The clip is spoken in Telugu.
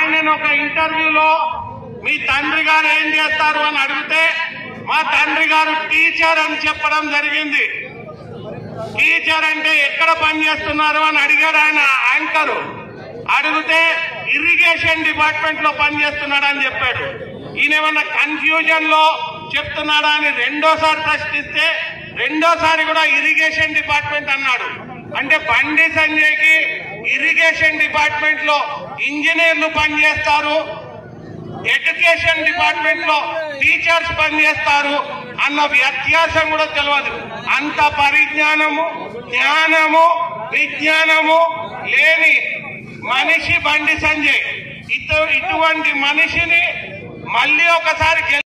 ఆయన ఒక ఇంటర్వ్యూలో మీ తండ్రి గారు ఏం చేస్తారు అని అడిగితే మా తండ్రి గారు టీచర్ అని చెప్పడం జరిగింది టీచర్ అంటే ఎక్కడ పని చేస్తున్నారు అని అడిగాడు ఆయన యాంకర్ అడిగితే ఇరిగేషన్ డిపార్ట్మెంట్ లో పని చేస్తున్నాడు అని చెప్పాడు ఈయన ఏమన్నా కన్ఫ్యూజన్ లో చెప్తున్నాడా అని రెండోసారి ప్రశ్నిస్తే రెండోసారి కూడా ఇరిగేషన్ డిపార్ట్మెంట్ అన్నాడు అంటే బండి సంజయ్కి ఇరిగేషన్ డిపార్ట్మెంట్ లో ఇంజనీర్లు పనిచేస్తారు ఎడ్యుకేషన్ డిపార్ట్మెంట్ లో టీచర్స్ పనిచేస్తారు అన్న వ్యత్యాసం కూడా తెలియదు అంత పరిజ్ఞానము జ్ఞానము విజ్ఞానము లేని మనిషి బండి సంజయ్ ఇటు ఇటువంటి మనిషిని మళ్ళీ ఒకసారి గెలి-